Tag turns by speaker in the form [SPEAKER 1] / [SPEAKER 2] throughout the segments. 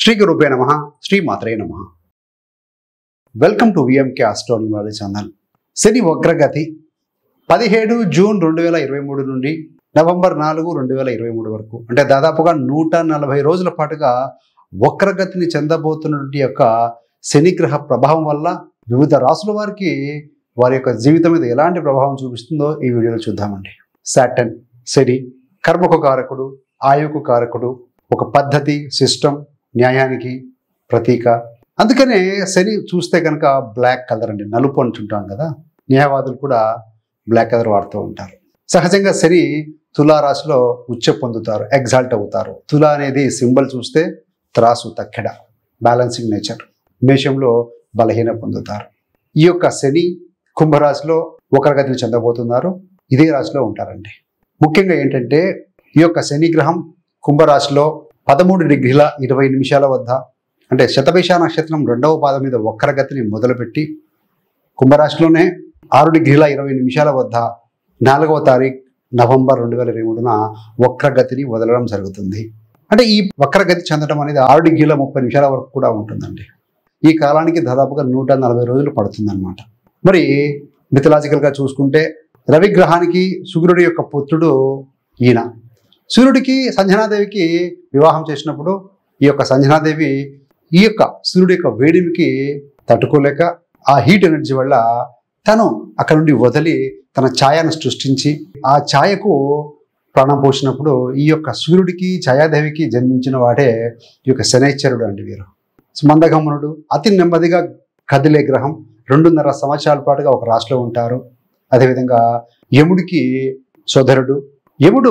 [SPEAKER 1] శ్రీ గురుపే నమ శ్రీ మాత్రే నమ వెల్కమ్ టు విఎంకే ఆస్ట్రోనిమాలి ఛానల్ శని వక్రగతి పదిహేడు జూన్ రెండు వేల ఇరవై మూడు నుండి నవంబర్ నాలుగు రెండు వేల ఇరవై మూడు వరకు అంటే దాదాపుగా నూట నలభై రోజుల పాటుగా వక్రగతిని చెందబోతున్నటువంటి యొక్క శనిగ్రహ ప్రభావం వల్ల వివిధ రాసుల వారికి వారి యొక్క జీవితం మీద ఎలాంటి ప్రభావం చూపిస్తుందో ఈ వీడియోలో చూద్దామండి సాటన్ శని కర్మకు కారకుడు ఆయుకు కారకుడు ఒక పద్ధతి సిస్టమ్ న్యాయానికి ప్రతీక అందుకనే శని చూస్తే కనుక బ్లాక్ కలర్ అండి నలుపు అంటుంటాం కదా న్యాయవాదులు కూడా బ్లాక్ కలర్ వాడుతూ ఉంటారు సహజంగా శని తులా రాశిలో ఉచ్చ పొందుతారు ఎగ్జాల్ట్ అవుతారు తులా అనేది సింబల్ చూస్తే త్రాసు తక్కెడ బ్యాలెన్సింగ్ నేచర్ మేషంలో బలహీన పొందుతారు ఈ యొక్క శని కుంభరాశిలో ఒకరిగతిని చెందబోతున్నారు ఇదే రాశిలో ఉంటారండి ముఖ్యంగా ఏంటంటే ఈ యొక్క శని గ్రహం కుంభరాశిలో పదమూడు డిగ్రీల ఇరవై నిమిషాల వద్ద అంటే శతభిష నక్షత్రం రెండవ పాదం మీద వక్రగతిని మొదలుపెట్టి కుంభరాశిలోనే ఆరు డిగ్రీల ఇరవై నిమిషాల వద్ద నాలుగవ తారీఖు నవంబర్ రెండు వేల ఇరవై మూడున వక్రగతిని వదలడం జరుగుతుంది అంటే ఈ వక్రగతి చెందడం అనేది ఆరు డిగ్రీల ముప్పై నిమిషాల వరకు కూడా ఉంటుందండి ఈ కాలానికి దాదాపుగా నూట నలభై రోజులు పడుతుందన్నమాట మరి మిథలాజికల్గా చూసుకుంటే రవి గ్రహానికి శుక్రుడి యొక్క పుత్రుడు ఈయన సూర్యుడికి సంజనాదేవికి వివాహం చేసినప్పుడు ఈ యొక్క సంజనాదేవి ఈ యొక్క సూర్యుడి యొక్క వేడిమికి తట్టుకోలేక ఆ హీట్ ఎనర్జీ వల్ల తను అక్కడ నుండి వదిలి తన ఛాయను సృష్టించి ఆ ఛాయకు ప్రాణం పోసినప్పుడు ఈ యొక్క సూర్యుడికి ఛాయాదేవికి జన్మించిన వాడే ఈ యొక్క శనైశ్వరుడు అండి వీరు మందగమనుడు అతి నెమ్మదిగా కదిలే గ్రహం రెండున్నర సంవత్సరాల పాటుగా ఒక రాశిలో ఉంటారు అదేవిధంగా యముడికి సోదరుడు యముడు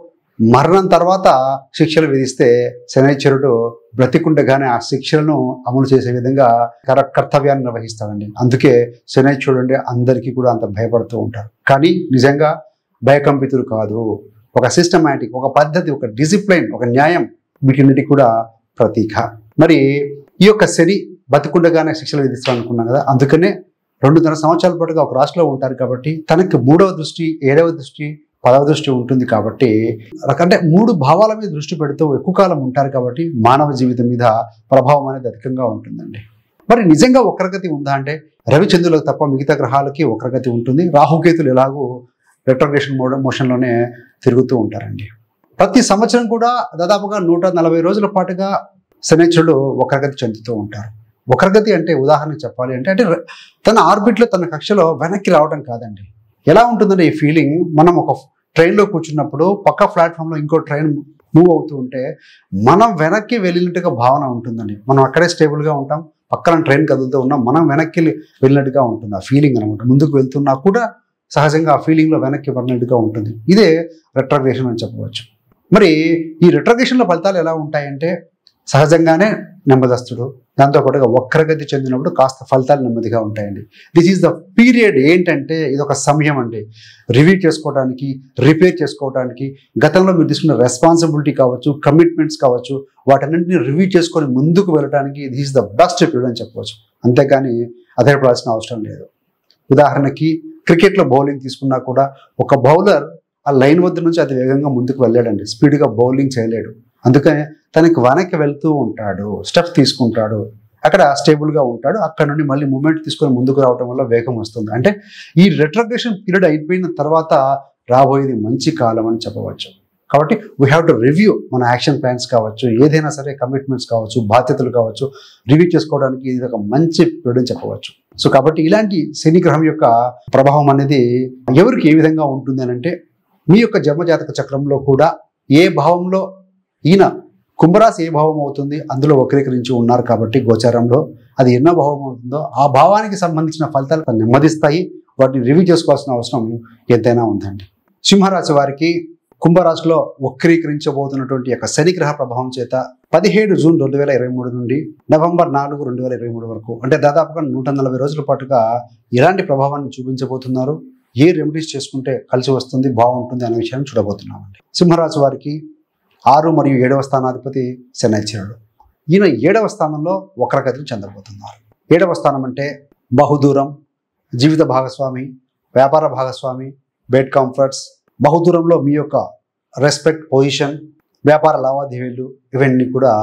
[SPEAKER 1] మరణం తర్వాత శిక్షలు విధిస్తే శనైశ్వరుడు బ్రతికుండగానే ఆ శిక్షలను అమలు చేసే విధంగా కర కర్తవ్యాన్ని నిర్వహిస్తాడండి అందుకే శనైశ్వరుడు అంటే అందరికీ కూడా అంత భయపడుతూ ఉంటారు కానీ నిజంగా భయకంపితుడు కాదు ఒక సిస్టమాటిక్ ఒక పద్ధతి ఒక డిసిప్లైన్ ఒక న్యాయం వీటిన్నిటికి కూడా ప్రతీక మరి ఈ యొక్క శని బతికుండగానే శిక్షలు విధిస్తామనుకున్నాం కదా అందుకనే రెండున్నర సంవత్సరాల పాటుగా ఒక రాష్ట్రంలో ఉంటారు కాబట్టి తనకి మూడవ దృష్టి ఏడవ దృష్టి పదవ దృష్టి ఉంటుంది కాబట్టి అంటే మూడు భావాల మీద దృష్టి పెడుతూ ఎక్కువ కాలం ఉంటారు కాబట్టి మానవ జీవితం మీద ప్రభావం అనేది అధికంగా ఉంటుందండి మరి నిజంగా వక్రగతి ఉందా అంటే రవిచంద్రులకు తప్ప మిగతా గ్రహాలకి వక్రగతి ఉంటుంది రాహుకేతులు ఎలాగో రెట్రోగ్రేషన్ మోడ మోషన్లోనే తిరుగుతూ ఉంటారండి ప్రతి సంవత్సరం కూడా దాదాపుగా నూట నలభై రోజుల పాటుగా శనిచరుడు వక్రగతి చెందుతూ ఉంటారు వక్రగతి అంటే ఉదాహరణ చెప్పాలి అంటే అంటే తన ఆర్బిట్లో తన కక్షలో వెనక్కి రావడం కాదండి ఎలా ఉంటుందంటే ఈ ఫీలింగ్ మనం ఒక ట్రైన్లో కూర్చున్నప్పుడు పక్క ప్లాట్ఫామ్లో ఇంకో ట్రైన్ మూవ్ అవుతూ ఉంటే మనం వెనక్కి వెళ్ళినట్టుగా భావన ఉంటుందండి మనం అక్కడే స్టేబుల్గా ఉంటాం పక్కన ట్రైన్ కదులుతూ ఉన్నాం మనం వెనక్కి వెళ్ళినట్టుగా ఉంటుంది ఆ ఫీలింగ్ అనమాట ముందుకు వెళ్తున్నా కూడా సహజంగా ఆ ఫీలింగ్లో వెనక్కి పడినట్టుగా ఉంటుంది ఇదే రెట్రగ్రేషన్ అని చెప్పవచ్చు మరి ఈ రెట్రగ్రేషన్ల ఫలితాలు ఎలా ఉంటాయంటే సహజంగానే నెమ్మదస్తుడు దాంతోపాటుగా వక్రగతి చెందినప్పుడు కాస్త ఫలితాలు నెమ్మదిగా ఉంటాయండి దిస్ ఈజ్ ద పీరియడ్ ఏంటంటే ఇది ఒక సమయం అండి రివ్యూ చేసుకోవడానికి రిపేర్ చేసుకోవడానికి గతంలో మీరు తీసుకున్న రెస్పాన్సిబిలిటీ కావచ్చు కమిట్మెంట్స్ కావచ్చు వాటన్నింటినీ రివ్యూ చేసుకొని ముందుకు వెళ్ళడానికి this is the best period అని చెప్పవచ్చు అంతేగాని అధైర్పడాల్సిన అవసరం లేదు ఉదాహరణకి క్రికెట్లో బౌలింగ్ తీసుకున్నా కూడా ఒక బౌలర్ ఆ లైన్ వద్ద నుంచి అతి వేగంగా ముందుకు వెళ్ళాడండి స్పీడ్గా బౌలింగ్ చేయలేడు అందుకనే తనకి వెనక్కి వెళ్తూ ఉంటాడు స్టెప్ తీసుకుంటాడు అక్కడ స్టేబుల్గా ఉంటాడు అక్కడ నుండి మళ్ళీ మూమెంట్ తీసుకొని ముందుకు రావడం వల్ల వేగం వస్తుంది అంటే ఈ రెట్రగ్రేషన్ పీరియడ్ అయిపోయిన తర్వాత రాబోయేది మంచి కాలం అని చెప్పవచ్చు కాబట్టి వీ హ్యావ్ టు రివ్యూ మన యాక్షన్ ప్లాన్స్ కావచ్చు ఏదైనా సరే కమిట్మెంట్స్ కావచ్చు బాధ్యతలు కావచ్చు రివ్యూ చేసుకోవడానికి ఇది ఒక మంచి పీరియడ్ అని చెప్పవచ్చు సో కాబట్టి ఇలాంటి శని గ్రహం యొక్క ప్రభావం అనేది ఎవరికి ఏ విధంగా ఉంటుంది అని అంటే మీ యొక్క జన్మజాతక చక్రంలో కూడా ఏ భావంలో ఈయన కుంభరాశి ఏ భావం అవుతుంది అందులో వక్రీకరించి ఉన్నారు కాబట్టి గోచారంలో అది ఎన్నో భావం అవుతుందో ఆ భావానికి సంబంధించిన ఫలితాలు నెమ్మదిస్తాయి వాటిని రివ్యూ చేసుకోవాల్సిన అవసరం ఎంతైనా ఉందండి సింహరాశి వారికి కుంభరాశిలో వక్రీకరించబోతున్నటువంటి యొక్క శనిగ్రహ ప్రభావం చేత పదిహేడు జూన్ రెండు వేల ఇరవై మూడు నుండి నవంబర్ నాలుగు రెండు వేల ఇరవై మూడు వరకు అంటే దాదాపుగా నూట నలభై రోజుల పాటుగా ఎలాంటి ప్రభావాన్ని చూపించబోతున్నారు ఏ రెమెడీస్ చేసుకుంటే కలిసి వస్తుంది బాగుంటుంది అనే విషయాన్ని చూడబోతున్నామండి సింహరాశి వారికి ఆరు మరియు ఏడవ స్థానాధిపతి శనైశ్వరుడు ఈయన ఏడవ స్థానంలో వక్రగతిని చెందబోతున్నారు ఏడవ స్థానం అంటే బహుదూరం జీవిత భాగస్వామి వ్యాపార భాగస్వామి బెడ్ కంఫర్ట్స్ బహుదూరంలో మీ యొక్క రెస్పెక్ట్ పొజిషన్ వ్యాపార లావాదేవీలు ఇవన్నీ కూడా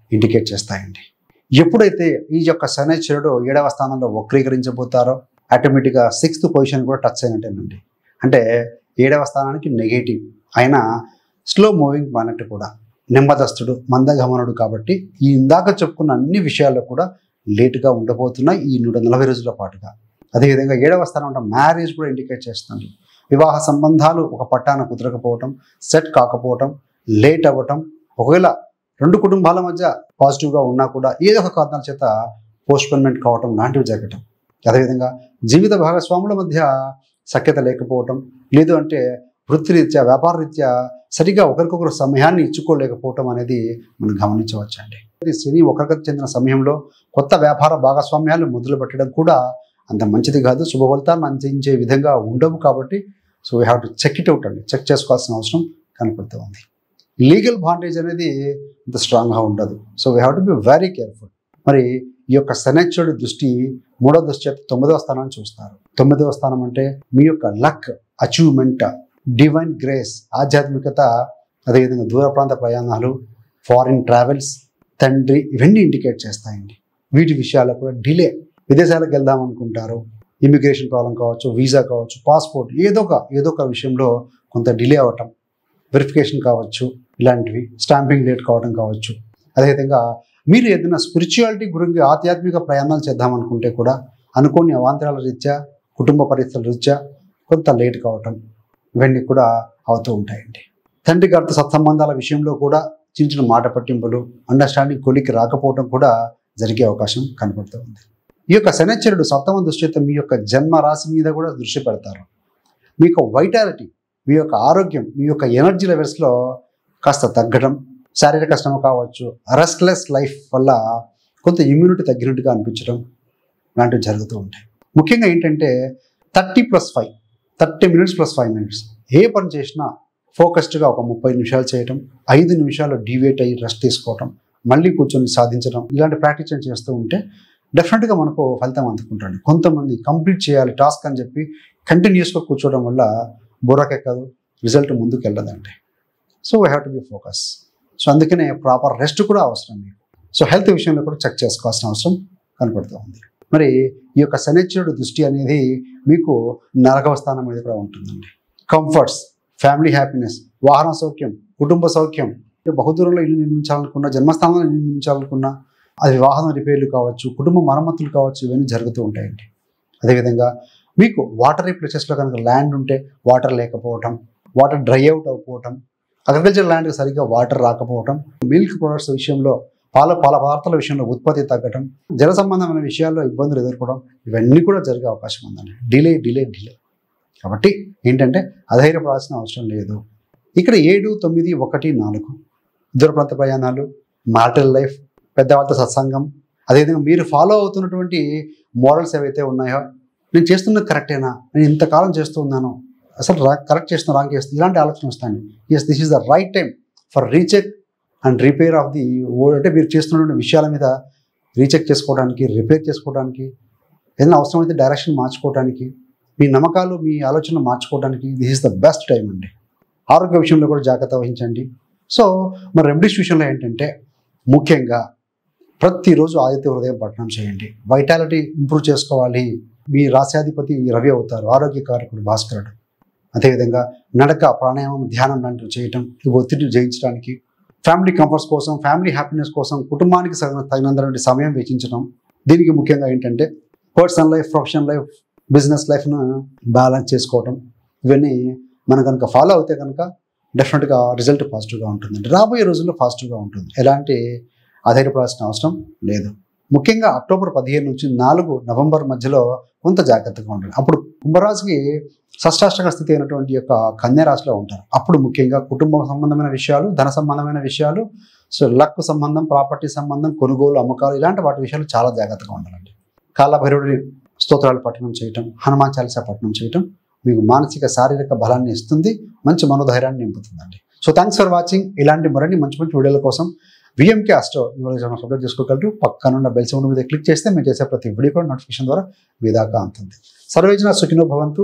[SPEAKER 1] ఇండికేట్ చేస్తాయండి ఎప్పుడైతే ఈ యొక్క శనేశ్వరుడు ఏడవ స్థానంలో వక్రీకరించబోతారో ఆటోమేటిక్గా సిక్స్త్ పొజిషన్ కూడా టచ్ అయినట్టేనండి అంటే ఏడవ స్థానానికి నెగటివ్ అయినా స్లో మూవింగ్ ప్లానెట్ కూడా నెమ్మదస్తుడు మందగమనుడు కాబట్టి ఈ ఇందాక చెప్పుకున్న అన్ని విషయాల్లో కూడా లేటుగా ఉండబోతున్నాయి ఈ నూట నలభై రోజుల పాటుగా అదేవిధంగా ఏడవ స్థానం అంటే మ్యారేజ్ కూడా ఇండికేట్ చేస్తుంది వివాహ సంబంధాలు ఒక పట్టాన కుదరకపోవటం సెట్ కాకపోవటం లేట్ అవ్వటం ఒకవేళ రెండు కుటుంబాల మధ్య పాజిటివ్గా ఉన్నా కూడా ఏదో ఒక కారణాల చేత పోస్ట్పోన్మెంట్ కావటం లాంటివి జరగటం అదేవిధంగా జీవిత భాగస్వాముల మధ్య సఖ్యత లేకపోవటం లేదు అంటే వృత్తిరీత్యా వ్యాపార రీత్యా సరిగా ఒకరికొకరు సమయాన్ని ఇచ్చుకోలేకపోవటం అనేది మనం గమనించవచ్చండి ఇది శని ఒకరికి చెందిన సమయంలో కొత్త వ్యాపార భాగస్వామ్యాలు మొదలు పెట్టడం కూడా అంత మంచిది కాదు శుభ ఫలితాలను అందించే విధంగా ఉండవు కాబట్టి so we have to check it out అండి చెక్ చేసుకోవాల్సిన అవసరం కనపడుతూ ఉంది లీగల్ బాండేజ్ అనేది ఇంత స్ట్రాంగ్గా ఉండదు so we have to be very careful మరి ఈ యొక్క శనిచ్చుడి దృష్టి మూడో దృష్టి అయితే తొమ్మిదవ స్థానాన్ని చూస్తారు తొమ్మిదవ స్థానం అంటే మీ యొక్క లక్ అచీవ్మెంట్ డివైన్ గ్రేస్ ఆధ్యాత్మికత అదేవిధంగా దూర ప్రాంత ప్రయాణాలు ఫారిన్ ట్రావెల్స్ తండ్రి ఇవన్నీ ఇండికేట్ చేస్తాయండి వీటి విషయాల్లో కూడా డిలే విదేశాలకు వెళ్దాం అనుకుంటారు ఇమిగ్రేషన్ ప్రాబ్లం కావచ్చు వీసా కావచ్చు పాస్పోర్ట్ ఏదో ఒక ఏదో ఒక విషయంలో కొంత డిలే అవ్వటం వెరిఫికేషన్ కావచ్చు ఇలాంటివి స్టాంపింగ్ డేట్ కావడం కావచ్చు అదేవిధంగా మీరు ఏదైనా స్పిరిచువాలిటీ గురించి ఆధ్యాత్మిక ప్రయాణాలు చేద్దాం అనుకుంటే కూడా అనుకోని అవాంతరాల రీత్యా కుటుంబ పరిస్థితుల రీత్యా కొంత లేట్ కావటం ఇవన్నీ కూడా అవుతూ ఉంటాయండి తండ్రి గారితో సత్సంబంధాల విషయంలో కూడా చిన్న చిన్న మాట పట్టింపులు అండర్స్టాండింగ్ కొలికి రాకపోవడం కూడా జరిగే అవకాశం కనపడుతూ ఉంది ఈ యొక్క శనిచరుడు సప్తమ దృష్టితో మీ యొక్క జన్మ రాశి మీద కూడా దృష్టి పెడతారు మీ యొక్క వైటాలిటీ మీ యొక్క ఆరోగ్యం మీ యొక్క ఎనర్జీ లెవెల్స్లో కాస్త తగ్గడం శారీరక శ్రమ కావచ్చు రెస్ట్లెస్ లైఫ్ వల్ల కొంత ఇమ్యూనిటీ తగ్గినట్టుగా అనిపించడం లాంటివి జరుగుతూ ఉంటాయి ముఖ్యంగా ఏంటంటే thirty plus five thirty minutes plus five minutes ఏ పని చేసినా ఫోకస్డ్గా ఒక ముప్పై నిమిషాలు చేయటం ఐదు నిమిషాలు డివేట్ అయ్యి రెస్ట్ తీసుకోవటం మళ్ళీ కూర్చొని సాధించడం ఇలాంటి ప్రాక్టీస్ చేస్తూ ఉంటే డెఫినెట్గా మనకు ఫలితం అందుకుంటాడు కొంతమంది కంప్లీట్ చేయాలి టాస్క్ అని చెప్పి కంటిన్యూస్గా కూర్చోవడం వల్ల బుర్రకెక్కదు రిజల్ట్ ముందుకు వెళ్ళదండి so we have to be focus so అందుకనే ప్రాపర్ రెస్ట్ కూడా అవసరం మీకు సో హెల్త్ విషయంలో కూడా చెక్ చేసుకోవాల్సిన అవసరం కనపడుతూ ఉంది మరి ఈ యొక్క శనిశ్వరుడు దృష్టి అనేది మీకు నరకవ స్థానం మీద కూడా ఉంటుందండి కంఫర్ట్స్ ఫ్యామిలీ హ్యాపీనెస్ వాహన సౌఖ్యం కుటుంబ సౌఖ్యం బహుదూరంలో ఇల్లు నిర్మించాలనుకున్నా జన్మస్థానంలో ఇల్లు నిర్మించాలనుకున్నా అది వాహన రిపేర్లు కావచ్చు కుటుంబ మరమ్మతులు కావచ్చు ఇవన్నీ జరుగుతూ ఉంటాయండి అదేవిధంగా మీకు వాటరీ ప్లేసెస్లో కనుక ల్యాండ్ ఉంటే వాటర్ లేకపోవటం వాటర్ డ్రై అవుట్ అయిపోవటం అగ్రికల్చర్ ల్యాండ్కి సరిగ్గా వాటర్ రాకపోవటం మిల్క్ ప్రొడక్ట్స్ విషయంలో పాల పాల పదార్థాల విషయంలో ఉత్పత్తి తగ్గటం జల సంబంధమైన విషయాల్లో ఇబ్బందులు ఎదుర్కోవడం ఇవన్నీ కూడా జరిగే అవకాశం ఉందండి డిలే డిలే డిలే కాబట్టి ఏంటంటే అధైర్యపడాల్సిన అవసరం లేదు ఇక్కడ ఏడు తొమ్మిది ఒకటి నాలుగు దూర ప్రాంత ప్రయాణాలు మాటల్ లైఫ్ పెద్దవాళ్ళతో సత్సంగం అదేవిధంగా మీరు ఫాలో అవుతున్నటువంటి మోడల్స్ ఏవైతే ఉన్నాయో నేను చేస్తున్నది కరెక్టేనా నేను ఇంతకాలం చేస్తూ ఉన్నాను అసలు రా కరెక్ట్ చేస్తున్నా రాంగ్ చేస్తున్నా ఇలాంటి ఆలోచన వస్తాయండి yes this is the right time for recheck and repair of the అంటే మీరు చేస్తున్నటువంటి విషయాల మీద రీచెక్ చేసుకోవడానికి రిపేర్ చేసుకోవడానికి ఏదైనా అవసరమైతే డైరెక్షన్ మార్చుకోవడానికి మీ నమ్మకాలు మీ ఆలోచనలు మార్చుకోవడానికి this is the best time అండి ఆరోగ్య విషయంలో కూడా జాగ్రత్త వహించండి సో మరి రెమెడీస్ విషయంలో ఏంటంటే ముఖ్యంగా ప్రతిరోజు ఆదిత్య హృదయం పఠనం చేయండి వైటాలిటీ ఇంప్రూవ్ చేసుకోవాలి మీ రాశ్యాధిపతి రవి అవుతారు ఆరోగ్యకారకుడు భాస్కరుడు అదేవిధంగా నడక ప్రాణాయామం ధ్యానం లాంటివి చేయటం ఈ ఒత్తిడిని జయించడానికి ఫ్యామిలీ కంఫర్ట్స్ కోసం ఫ్యామిలీ హ్యాపీనెస్ కోసం కుటుంబానికి సగ- తగినంత సమయం వెచ్చించడం దీనికి ముఖ్యంగా ఏంటంటే personal life professional life business లైఫ్ను బ్యాలెన్స్ చేసుకోవటం ఇవన్నీ మనం కనుక ఫాలో అవుతే కనుక డెఫినెట్గా రిజల్ట్ పాజిటివ్గా ఉంటుందండి రాబోయే రోజుల్లో పాజిటివ్గా ఉంటుంది ఎలాంటి ఆధారపడాల్సిన అవసరం లేదు ముఖ్యంగా అక్టోబర్ పదిహేను నుంచి నాలుగు నవంబర్ మధ్యలో కొంత జాగ్రత్తగా ఉండాలి అప్పుడు కుంభరాశికి షష్టాష్టక స్థితి అయినటువంటి యొక్క కన్యా రాశిలో ఉంటారు అప్పుడు ముఖ్యంగా కుటుంబ సంబంధమైన విషయాలు ధన సంబంధమైన విషయాలు సో లక్ సంబంధం ప్రాపర్టీ సంబంధం కొనుగోలు అమ్మకాలు ఇలాంటి వాటి విషయాలు చాలా జాగ్రత్తగా ఉండాలండి కాలభైరవుడి స్తోత్రాలు పఠనం చేయటం హనుమాన్ చాలీసా పఠనం చేయటం మీకు మానసిక శారీరక బలాన్ని ఇస్తుంది మంచి మనోధైర్యాన్ని నింపుతుందండి సో థ్యాంక్స్ ఫర్ వాచింగ్ ఇలాంటి మరిన్ని మంచి మంచి వీడియోల కోసం విఎంకే అస్టో ఇవాళ సబ్స్క్రైబ్ చేసుకోగలరు పక్కనున్న బెల్ సింబల్ మీద క్లిక్ చేస్తే మేము చేసే ప్రతి వీడియో కూడా నోటిఫికేషన్ ద్వారా మీ దాకా అందుతుంది సర్వేజన సుఖినో భవంతు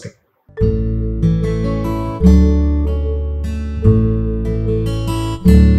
[SPEAKER 1] స్వస్తి